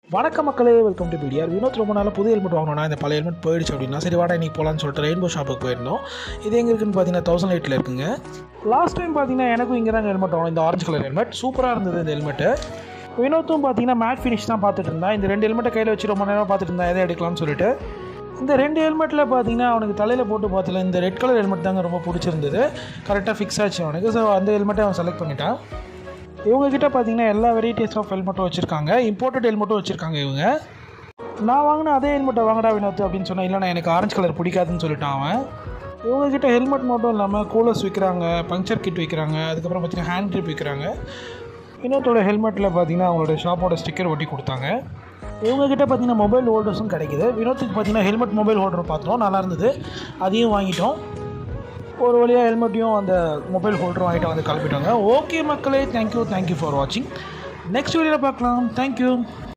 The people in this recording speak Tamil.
வணக்க மக்களே வெல்கம் டு பிடிஆர் வினோத் ரொம்ப நாள் புது ஹெல்மெட் வாங்கணும்னா இந்த பழைய ஹெல்மெட் போயிடுச்சு அப்படின்னா சரி வாடா இன்னைக்கு போகலான்னு சொல்லிட்டு ரெயின்போ ஷாப்புக்கு போயிருந்தோம் இது எங்கே இருக்குன்னு பார்த்தீங்கன்னா தௌசண்ட் எயிட்டில் இருக்குங்க லாஸ்ட் டைம் பார்த்தீங்கன்னா எனக்கும் இங்கே தான் ஹெல்மெட் வாங்கணும் இந்த ஆரஞ்சு கலர் ஹெல்மெட் சூப்பராக இருந்தது இந்த ஹெல்மெட்டு வினோத்தும் பார்த்தீங்கன்னா மேட் ஃபினிஷ் தான் பார்த்துட்டு இருந்தான் இந்த ரெண்டு ஹெல்மெட்டை கையில் வச்சு ரொம்ப நேரம் பார்த்துட்டு இருந்தான் எதை எடுக்கலாம்னு சொல்லிட்டு இந்த ரெண்டு ஹெல்மெட்டில் பார்த்தீங்கன்னா அவனுக்கு தலையில் போட்டு பார்த்தல இந்த ரெட் கலர் ஹெல்மெட் தாங்க ரொம்ப பிடிச்சிருந்தது கரெக்டாக ஃபிக்ஸ் ஆச்சு அவனுக்கு ஸோ அந்த ஹெல்மெட்டை அவன் செலக்ட் பண்ணிட்டான் இவங்க கிட்ட பார்த்தீங்கன்னா எல்லா வெரைட்டிஸ் ஆஃப் ஹெல்மெட்டும் வச்சுருக்காங்க இம்போர்ட்டட் ஹெல்மெட்டும் வச்சுருக்காங்க இவங்க நான் வாங்கின அதே ஹெல்மெட்டை வாங்கடா வினோத் அப்படின்னு சொன்னேன் இல்லை நான் எனக்கு ஆரஞ்சு கலர் பிடிக்காதுன்னு சொல்லிட்டான் அவன் இவங்க கிட்ட ஹெல்மெட் மட்டும் இல்லாமல் கூலர்ஸ் விற்கிறாங்க பங்க்சர் கிட் விற்கிறாங்க அதுக்கப்புறம் பார்த்தீங்கன்னா ஹேண்ட் ட்ரிப் விற்கிறாங்க வினோத்தோட ஹெல்மெட்டில் பார்த்தீங்கன்னா அவங்களோட ஷாப்போட ஸ்டிக்கர் ஒட்டி கொடுத்தாங்க இவங்க கிட்ட பார்த்தீங்கன்னா மொபைல் ஹோல்டர்ஸும் கிடைக்குது வினோத்துக்கு பார்த்தீங்கன்னா ஹெல்மெட் மொபைல் ஹோல்டர் பார்த்தோம் நல்லா இருந்தது அதையும் வாங்கிட்டோம் ஒரு வழியாக ஹெல்மெட்டையும் அந்த மொபைல் ஹோல்டரும் வாங்கிட்டு வந்து கிளம்பிட்டாங்க ஓகே மக்களே தேங்க்யூ தேங்க்யூ ஃபார் வாட்சிங் நெக்ஸ்ட் வீடியோவில் பார்க்கலாம் தேங்க்யூ